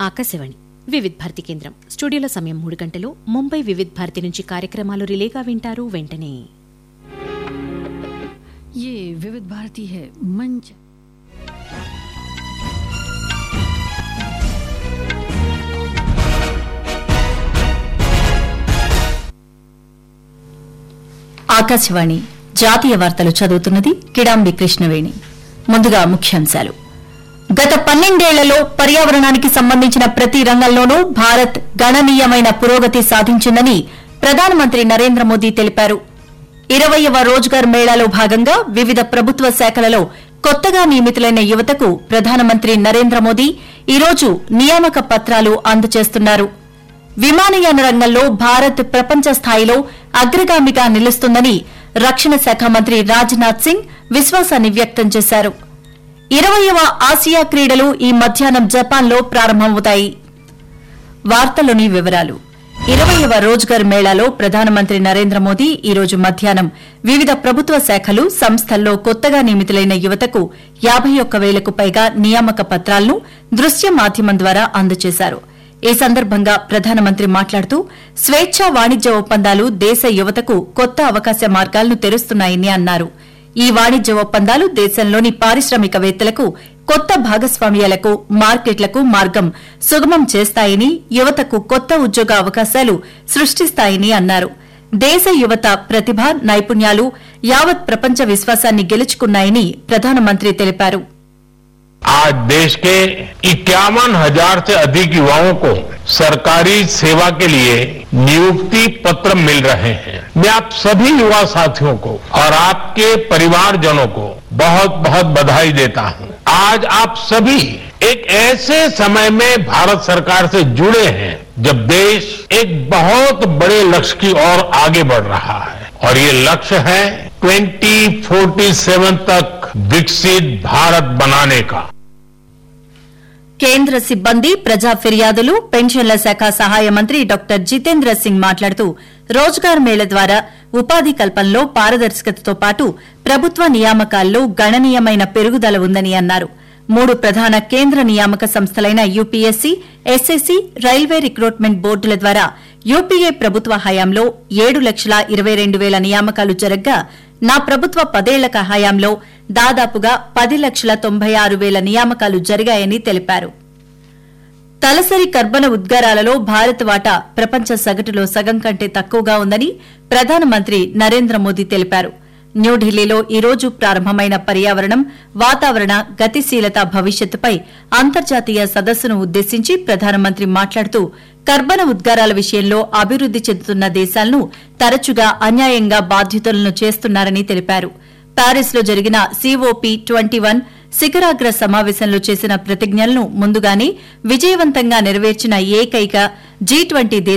ఆకాశవాణి వివిధ్ భారతి కేంద్రం స్టూడియోలో సమయం మూడు గంటలు ముంబై వివిధ్ భారతి నుంచి కార్యక్రమాలు రిలేగా వింటారు వెంటనే ये विविध भारती है मंच ఆకాశవాణి జాతీయ వార్తలు చదువుతున్నది కిడాంబి కృష్ణవేణి ముందుగా ముఖ్యాంశాలు గత పన్నెండేళ్లలో పర్యావరణానికి సంబంధించిన ప్రతి రంగంలోనూ భారత్ గణనీయమైన పురోగతి సాధించిందని ప్రధానమంత్రి నరేంద్ర మోదీ తెలిపారు ఇరవయవ రోజ్గార్ మేళాలో భాగంగా వివిధ ప్రభుత్వ శాఖలలో కొత్తగా నియమితులైన యువతకు ప్రధానమంత్రి నరేంద్ర మోదీ ఈరోజు నియామక పత్రాలు అందజేస్తున్నారు విమానయాన రంగంలో భారత్ ప్రపంచ స్థాయిలో అగ్రగామిగా నిలుస్తుందని రక్షణ శాఖ మంత్రి రాజ్నాథ్ సింగ్ విశ్వాసాన్ని వ్యక్తం చేశారు ఇరవయవ ఆసియా క్రీడలు ఈ మధ్యాహ్నం జపాన్లో ప్రారంభమవుతాయి వార్తలోని వివరాలు ఇరవయవ రోజ్గర్ మేళాలో ప్రధానమంత్రి నరేంద్ర మోదీ ఈ రోజు మధ్యాహ్నం వివిధ ప్రభుత్వ శాఖలు సంస్థల్లో కొత్తగా నియమితులైన యువతకు యాబై ఒక్క వేలకు పైగా నియామక పత్రాలను దృశ్య మాధ్యమం ద్వారా అందజేశారు ఈ సందర్భంగా ప్రధానమంత్రి మాట్లాడుతూ స్వేచ్ఛా వాణిజ్య ఒప్పందాలు దేశ యువతకు కొత్త అవకాశ మార్గాలను తెరుస్తున్నాయని అన్నారు ఈ వాణిజ్య ఒప్పందాలు దేశంలోని పారిశ్రామికవేత్తలకు కొత్త భాగస్వామ్యాలకు మార్కెట్లకు మార్గం సుగమం చేస్తాయని యువతకు కొత్త ఉద్యోగ అవకాశాలు సృష్టిస్తాయని అన్నారు దేశ యువత ప్రతిభ నైపుణ్యాలు యావత్ ప్రపంచ విశ్వాసాన్ని గెలుచుకున్నాయని ప్రధానమంత్రి తెలిపారు आज देश के इक्यावन हजार से अधिक युवाओं को सरकारी सेवा के लिए नियुक्ति पत्र मिल रहे हैं मैं आप सभी युवा साथियों को और आपके परिवारजनों को बहुत बहुत बधाई देता हूं आज आप सभी एक ऐसे समय में भारत सरकार से जुड़े हैं जब देश एक बहुत बड़े लक्ष्य की ओर आगे बढ़ रहा है और ये लक्ष्य है 2047 तक विकसित भारत बनाने का కేంద్ర సిబ్బంది ప్రజా ఫిర్యాదులు పెన్షన్ల శాఖ సహాయ మంత్రి డాక్టర్ జితేంద్ర సింగ్ మాట్లాడుతూ రోజ్గార్ మేళ ద్వారా ఉపాధి కల్పనలో పారదర్శకతతో పాటు ప్రభుత్వ నియామకాల్లో గణనీయమైన పెరుగుదల ఉందని అన్నారు మూడు ప్రధాన కేంద్ర నియామక సంస్థలైన యూపీఎస్సీ ఎస్ఎస్సీ రైల్వే రిక్రూట్మెంట్ బోర్డుల ద్వారా యూపీఏ ప్రభుత్వ హయాంలో ఏడు లక్షల ఇరవై రెండు వేల నియామకాలు జరగ్గా నా ప్రభుత్వ పదేళ్ల హయాంలో దాదాపుగా పది లక్షల తొంభై ఆరు వేల నియామకాలు జరిగాయని తెలిపారు తలసరి కర్బన ఉద్గారాలలో భారత్ వాటా ప్రపంచ సగటులో సగం కంటే తక్కువగా ఉందని ప్రధానమంత్రి నరేంద్ర మోదీ తెలిపారు న్యూఢిల్లీలో ఈ రోజు ప్రారంభమైన పర్యావరణం వాతావరణ గతిశీలత భవిష్యత్తుపై అంతర్జాతీయ సదస్సును ఉద్దేశించి ప్రధానమంత్రి మాట్లాడుతూ కర్బన ఉద్గారాల విషయంలో అభివృద్ది చెందుతున్న దేశాలను తరచుగా అన్యాయంగా బాధ్యతలను చేస్తున్నారని తెలిపారు ప్యారిస్ లో జరిగిన సిఓపి ట్వంటీ వన్ శిఖరాగ్ర సమావేశంలో చేసిన ప్రతిజ్ఞలను ముందుగానే విజయవంతంగా నెరవేర్చిన ఏకైక జీ ట్వంటీ